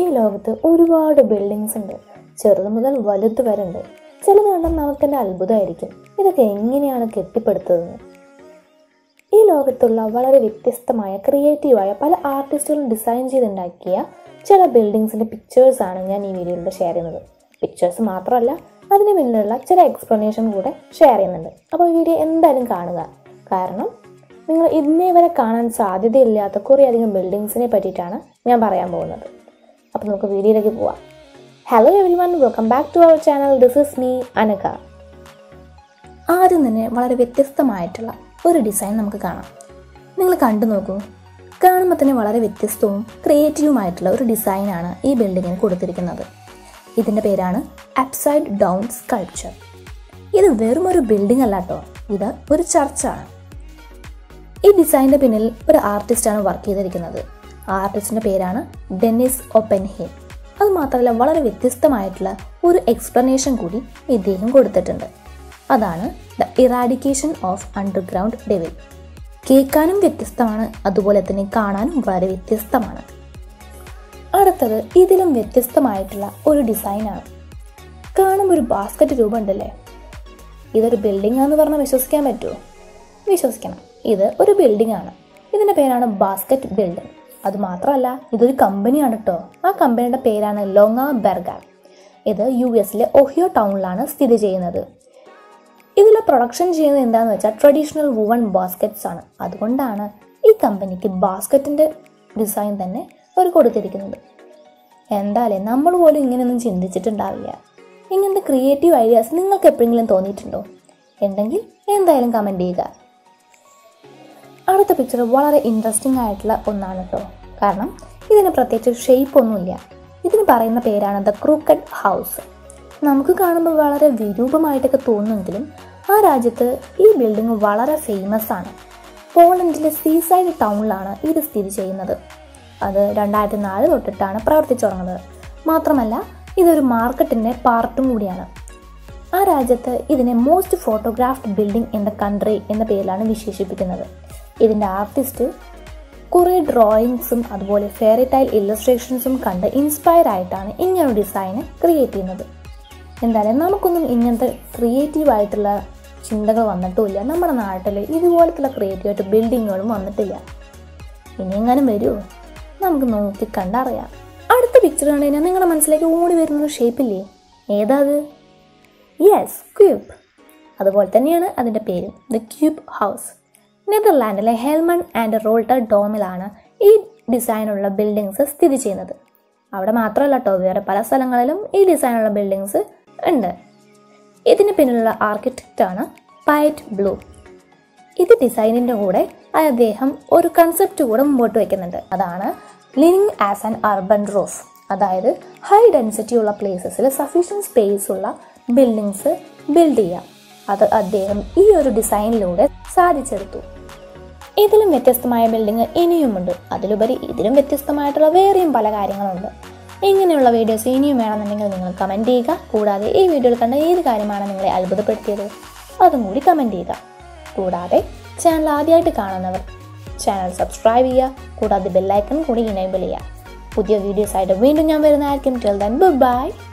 ലോകത്ത് ഒരുപാട് ബിൽഡിങ്സ് ഉണ്ട് ചെറുത് മുതൽ വലുത് വരെ ഉണ്ട് ചിലത് കണ്ടാൽ നമുക്ക് തന്നെ അത്ഭുതമായിരിക്കും ഇതൊക്കെ എങ്ങനെയാണ് കെട്ടിപ്പടുത്തതെന്ന് ഈ ലോകത്തുള്ള വളരെ വ്യത്യസ്തമായ ക്രിയേറ്റീവായ പല ആർട്ടിസ്റ്റുകളും ഡിസൈൻ ചെയ്തുണ്ടാക്കിയ ചില ബിൽഡിങ്സിൻ്റെ പിക്ചേഴ്സാണ് ഞാൻ ഈ വീഡിയോയിലൂടെ ഷെയർ ചെയ്യുന്നത് പിക്ചേഴ്സ് മാത്രമല്ല അതിന് പിന്നിലുള്ള ചില എക്സ്പ്ലനേഷൻ കൂടെ ഷെയർ ചെയ്യുന്നുണ്ട് അപ്പോൾ ഈ വീഡിയോ എന്തായാലും കാണുക കാരണം നിങ്ങൾ ഇന്നേ വരെ കാണാൻ സാധ്യതയില്ലാത്ത കുറേയധികം ബിൽഡിങ്സിനെ പറ്റിയിട്ടാണ് ഞാൻ പറയാൻ പോകുന്നത് അപ്പോൾ നമുക്ക് വീഡിയോയിലേക്ക് പോവാം hello everyone welcome back to our channel this is me Anaka ആദ്യം തന്നെ വളരെ വ്യത്യസ്തമായിട്ടുള്ള ഒരു ഡിസൈൻ നമുക്ക് കാണാം നിങ്ങൾ കണ്ടു നോക്കൂ കാണുമ്പോൾ തന്നെ വളരെ വ്യത്യസ്തവും ക്രിയേറ്റീവുമായിട്ടുള്ള ഒരു ഡിസൈനാണ് ഈ ബിൽഡിങ്ങിന് കൊടുത്തിരിക്കുന്നത് ഇതിൻ്റെ പേരാണ് അപ്സൈഡ് ഡൗൺ സ്കൾപ്ചർ ഇത് വെറും ഒരു ബിൽഡിംഗ് അല്ല കേട്ടോ ഇത് ഒരു ചർച്ചാണ് ഈ ഡിസൈനിൻ്റെ പിന്നിൽ ഒരു ആർട്ടിസ്റ്റാണ് വർക്ക് ചെയ്തിരിക്കുന്നത് ആ ആർട്ടിസ്റ്റിൻ്റെ പേരാണ് ഡെന്നിസ് ഒപ്പൻഹേം അത് മാത്രമല്ല വളരെ വ്യത്യസ്തമായിട്ടുള്ള ഒരു എക്സ്പ്ലനേഷൻ കൂടി ഇദ്ദേഹം കൊടുത്തിട്ടുണ്ട് അതാണ് the eradication of underground devil കേൾക്കാനും വ്യത്യസ്തമാണ് അതുപോലെ തന്നെ കാണാനും വളരെ വ്യത്യസ്തമാണ് അടുത്തത് ഇതിലും വ്യത്യസ്തമായിട്ടുള്ള ഒരു ഡിസൈനാണ് കാണുമ്പോൾ ഒരു ബാസ്ക്കറ്റ് രൂപമുണ്ടല്ലേ ഇതൊരു ബിൽഡിംഗ് ആണെന്ന് പറഞ്ഞാൽ വിശ്വസിക്കാൻ പറ്റുമോ വിശ്വസിക്കണം ഇത് ഒരു ബിൽഡിംഗ് ആണ് ഇതിൻ്റെ പേരാണ് ബാസ്ക്കറ്റ് ബിൽഡിംഗ് അത് മാത്രമല്ല ഇതൊരു കമ്പനിയാണ് കേട്ടോ ആ കമ്പനിയുടെ പേരാണ് ലോങ്ങ ബെർഗാൻ ഇത് യു എസിലെ ഒഹിയോ ടൗണിലാണ് സ്ഥിതി ചെയ്യുന്നത് ഇതിൽ പ്രൊഡക്ഷൻ ചെയ്യുന്നത് എന്താണെന്ന് വെച്ചാൽ ട്രഡീഷണൽ വുവൺ ബാസ്ക്കറ്റ്സ് ആണ് അതുകൊണ്ടാണ് ഈ കമ്പനിക്ക് ബാസ്ക്കറ്റിൻ്റെ ഡിസൈൻ തന്നെ അവർ കൊടുത്തിരിക്കുന്നത് എന്തായാലും നമ്മൾ പോലും ഇങ്ങനെയൊന്നും ചിന്തിച്ചിട്ടുണ്ടാവില്ല ഇങ്ങനത്തെ ക്രിയേറ്റീവ് ഐഡിയാസ് നിങ്ങൾക്ക് എപ്പോഴെങ്കിലും തോന്നിയിട്ടുണ്ടോ ഉണ്ടെങ്കിൽ എന്തായാലും കമൻറ്റ് ചെയ്യുക അടുത്ത പിക്ചർ വളരെ ഇൻട്രസ്റ്റിംഗ് ആയിട്ടുള്ള ഒന്നാണ് കേട്ടോ കാരണം ഇതിന് പ്രത്യേകിച്ച് ഷേപ്പ് ഒന്നുമില്ല ഇതിന് പറയുന്ന പേരാണ് ദ ക്രൂക്കഡ് ഹൗസ് നമുക്ക് കാണുമ്പോൾ വളരെ വിരൂപമായിട്ടൊക്കെ തോന്നുമെങ്കിലും ആ രാജ്യത്ത് ഈ ബിൽഡിംഗ് വളരെ ഫേമസ് ആണ് പോളണ്ടിലെ സീസൈഡ് ടൗണിലാണ് ഇത് സ്ഥിതി ചെയ്യുന്നത് അത് രണ്ടായിരത്തി നാല് തൊട്ടിട്ടാണ് പ്രവർത്തിച്ചു തുടങ്ങുന്നത് മാത്രമല്ല ഇതൊരു മാർക്കറ്റിൻ്റെ പാർട്ടും കൂടിയാണ് ആ രാജ്യത്ത് ഇതിനെ most photographed building in the country എന്ന പേരിലാണ് വിശേഷിപ്പിക്കുന്നത് ഇതിൻ്റെ ആർട്ടിസ്റ്റ് കുറേ ഡ്രോയിങ്സും അതുപോലെ ഫെയറി ടൈൽ ഇല്ലസ്ട്രേഷൻസും കണ്ട് ഇൻസ്പയർ ആയിട്ടാണ് ഇങ്ങനൊരു ഡിസൈന് ക്രിയേറ്റ് ചെയ്യുന്നത് എന്തായാലും നമുക്കൊന്നും ഇങ്ങനത്തെ ക്രിയേറ്റീവ് ആയിട്ടുള്ള ചിന്തകൾ വന്നിട്ടുമില്ല നമ്മുടെ നാട്ടിൽ ഇതുപോലത്തുള്ള ക്രിയേറ്റീവ് ആയിട്ട് ബിൽഡിങ്ങുകളും വന്നിട്ടില്ല ഇനി എങ്ങാനും വരുമോ നമുക്ക് നോക്കി കണ്ടറിയാം അടുത്ത പിക്ചർ കണ്ടു കഴിഞ്ഞാൽ നിങ്ങളുടെ മനസ്സിലേക്ക് ഓടി വരുന്നൊരു ഷേപ്പില്ലേ ഏതാ അത് യെസ് ക്യൂബ് അതുപോലെ തന്നെയാണ് അതിൻ്റെ പേര് ദ ക്യൂബ് ഹൗസ് നെതർലാൻഡിലെ ഹെൽമൺ ആൻഡ് റോൾട്ടർ ഡോമിലാണ് ഈ ഡിസൈനുള്ള ബിൽഡിങ്സ് സ്ഥിതി ചെയ്യുന്നത് അവിടെ മാത്രമല്ല കേട്ടോ വേറെ പല സ്ഥലങ്ങളിലും ഈ ഡിസൈനുള്ള ബിൽഡിങ്സ് ഉണ്ട് ഇതിന് പിന്നിലുള്ള ആർക്കിടെക്റ്റാണ് പൈറ്റ് ബ്ലൂ ഇത് ഡിസൈനിൻ്റെ കൂടെ അദ്ദേഹം ഒരു കൺസെപ്റ്റ് കൂടെ മുമ്പോട്ട് വയ്ക്കുന്നുണ്ട് അതാണ് living as an urban roof അതായത് ഹൈ ഡെൻസിറ്റി ഉള്ള പ്ലേസസിൽ സഫീഷ്യൻറ്റ് സ്പേസ് ഉള്ള ബിൽഡിങ്സ് ബിൽഡ് ചെയ്യാം അത് അദ്ദേഹം ഈ ഒരു ഡിസൈനിലൂടെ സാധിച്ചെടുത്തു ഇതിലും വ്യത്യസ്തമായ ബിൽഡിംഗ് ഇനിയുമുണ്ട് അതിലുപരി ഇതിലും വ്യത്യസ്തമായിട്ടുള്ള വേറെയും പല കാര്യങ്ങളുണ്ട് ഇങ്ങനെയുള്ള വീഡിയോസ് ഇനിയും വേണമെന്നുണ്ടെങ്കിൽ നിങ്ങൾ കമൻറ്റ് ചെയ്യുക കൂടാതെ ഈ വീഡിയോയിൽ കണ്ട ഏത് കാര്യമാണ് നിങ്ങളെ അത്ഭുതപ്പെടുത്തിയത് അതും കൂടി കമൻറ്റ് ചെയ്യുക കൂടാതെ ചാനൽ ആദ്യമായിട്ട് കാണുന്നവർ ചാനൽ സബ്സ്ക്രൈബ് ചെയ്യുക കൂടാതെ ബെല്ലൈക്കൺ കൂടി ഇനേബിൾ ചെയ്യുക പുതിയ വീഡിയോസ് ആയിട്ട് വീണ്ടും ഞാൻ വരുന്നതായിരിക്കും ടെൽ ദൻ ബൈ